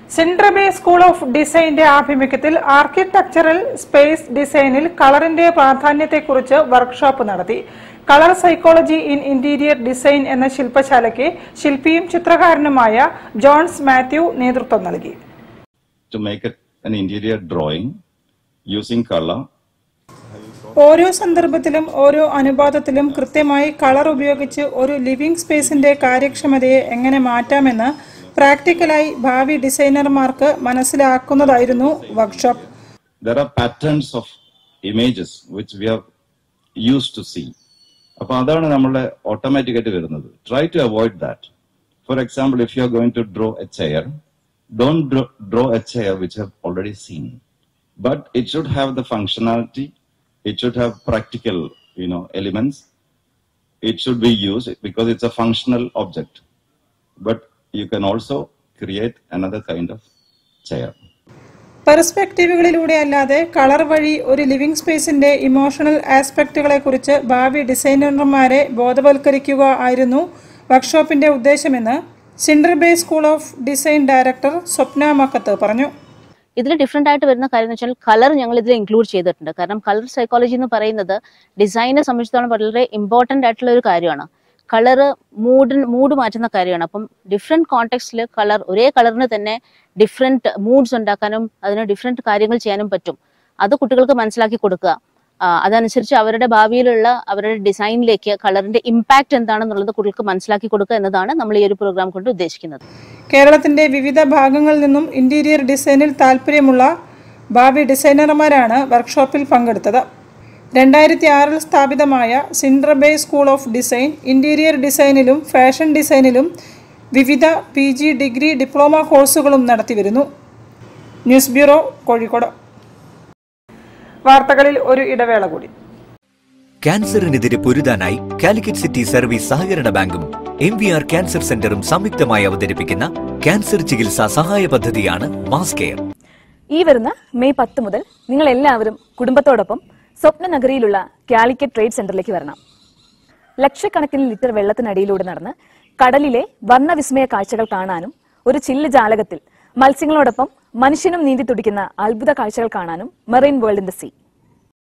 സിൻഡ്രബേ school of ഡിസൈന്റെ ആഭിമുഖ്യത്തിൽ architectural space ഡിസൈനിൽ കളറിന്റെ പ്രാധാന്യത്തെക്കുറിച്ച് വർക്ക്ഷോപ്പ് നടത്തി colour psychology in interior design എന്ന ശില്പശാലയ്ക്ക് ശില്പിയും ചിത്രകാരനുമായ ജോൺസ് മാത്യു നേതൃത്വം നൽകി to make it an interior drawing using color ഓരോ സന്ദർഭത്തിലും ഓരോ അനുപാതത്തിലും കൃത്യമായി കളർ ഉപയോഗിച്ച് ഒരു ലിവിംഗ് സ്പേസിന്റെ കാര്യക്ഷമതയെ എങ്ങനെ മാറ്റാമെന്ന് പ്രാക്ടിക്കലായി ഭാവി ഡിസൈനർമാർക്ക് മനസ്സിലാക്കുന്നതായിരുന്നു workshop there are patterns of images which we are used to see അപ്പൊ അതാണ് നമ്മളുടെ ഓട്ടോമാറ്റിക് ആയിട്ട് വരുന്നത് try to avoid that for example if you are going to draw a chair don't draw a chair which have already seen but it should have the functionality it should have practical you know elements it should be used because it's a functional object. But you can also create another kind of chair. പെർസ്പെക്റ്റീവുകളിലൂടെ അല്ലാതെ colour വഴി ഒരു living സ്പേസിന്റെ emotional ആസ്പെക്റ്റുകളെ കുറിച്ച് ഭാവി ഡിസൈനർമാരെ ബോധവൽക്കരിക്കുക ആയിരുന്നു വർക്ക്ഷോപ്പിന്റെ ഉദ്ദേശമെന്ന് Cinderbay school of design director Swapna Makkath പറഞ്ഞു ഇതിൽ ഡിഫറെന്റ് ആയിട്ട് വരുന്ന കാര്യം എന്ന് വെച്ചാൽ കളർ ഞങ്ങൾ ഇതിൽ ഇൻക്ലൂഡ് ചെയ്തിട്ടുണ്ട് കാരണം കളർ സൈക്കോളജി എന്ന് പറയുന്നത് ഡിസൈനെ സംബന്ധിച്ചിടത്തോളം വളരെ ഇമ്പോർട്ടന്റ് ആയിട്ടുള്ള ഒരു കാര്യമാണ് കളർ മൂഡ് മൂഡ് മാറ്റുന്ന കാര്യമാണ് അപ്പം ഡിഫറെന്റ് കോണ്ടെക്സ്റ്റിൽ കളർ ഒരേ കളറിന് തന്നെ ഡിഫറെന്റ് മൂഡ്സ് ഉണ്ടാക്കാനും അതിന് ഡിഫറെന്റ് കാര്യങ്ങൾ ചെയ്യാനും പറ്റും അത് കുട്ടികൾക്ക് മനസ്സിലാക്കി കൊടുക്കുക ആ, അതനുസരിച്ച് അവരുടെ ഭാവിയിലുള്ള അവരുടെ ഡിസൈനിലേക്ക് കളറിന്റെ ഇമ്പാക്ട് എന്താണെന്നുള്ളത് കുട്ടികൾക്ക് മനസ്സിലാക്കി കൊടുക്കുക എന്നതാണ് നമ്മൾ ഈ ഒരു പ്രോഗ്രാം കൊണ്ട് ഉദ്ദേശിക്കുന്നത് കേരളത്തിന്റെ വിവിധ ഭാഗങ്ങളിൽ നിന്നും ഇന്റീരിയർ ഡിസൈനിൽ താൽപ്പര്യമുള്ള ഭാവി ഡിസൈനർമാരാണ് വർക്ക്ഷോപ്പിൽ പങ്കെടുത്തത് രണ്ടായിരത്തി ആറിൽ സ്ഥാപിതമായ Cinderbay school of design interior ഡിസൈനിലും ഫാഷൻ ഡിസൈനിലും വിവിധ പി ജി ഡിഗ്രി ഡിപ്ലോമ കോഴ്സുകളും നടത്തിവരുന്നു ന്യൂസ് ബ്യൂറോ കോഴിക്കോട് വാർത്തകളിൽ ഒരു ഇടവേള കൂടി ക്യാൻസറിനെതിരെ പൊരുതാനായി കാലിക്കറ്റ് സിറ്റി സർവീസ് സഹകരണ ബാങ്കും എം വി ആർ ക്യാൻസർ സെന്ററും സംയുക്തമായി അവതരിപ്പിക്കുന്ന ക്യാൻസർ ചികിത്സാ സഹായ പദ്ധതിയാണ് മാസ് കെയർ ഈ വരുന്ന മെയ് പത്ത് മുതൽ നിങ്ങൾ എല്ലാവരും കുടുംബത്തോടൊപ്പം സ്വപ്ന നഗരിയിലുള്ള കാലിക്കറ്റ് ട്രേഡ് സെന്ററിലേക്ക് വരണം ലക്ഷക്കണക്കിന് ലിറ്റർ വെള്ളത്തിനടിയിലൂടെ നടന്ന് കടലിലെ വർണ്ണവിസ്മയ കാഴ്ചകൾ കാണാനും ഒരു ചില്ല് ജാലകത്തിൽ മത്സ്യങ്ങളോടൊപ്പം മനുഷ്യനും നീന്തി തുടിക്കുന്ന അത്ഭുത കാഴ്ചകൾ കാണാനും marine world in the see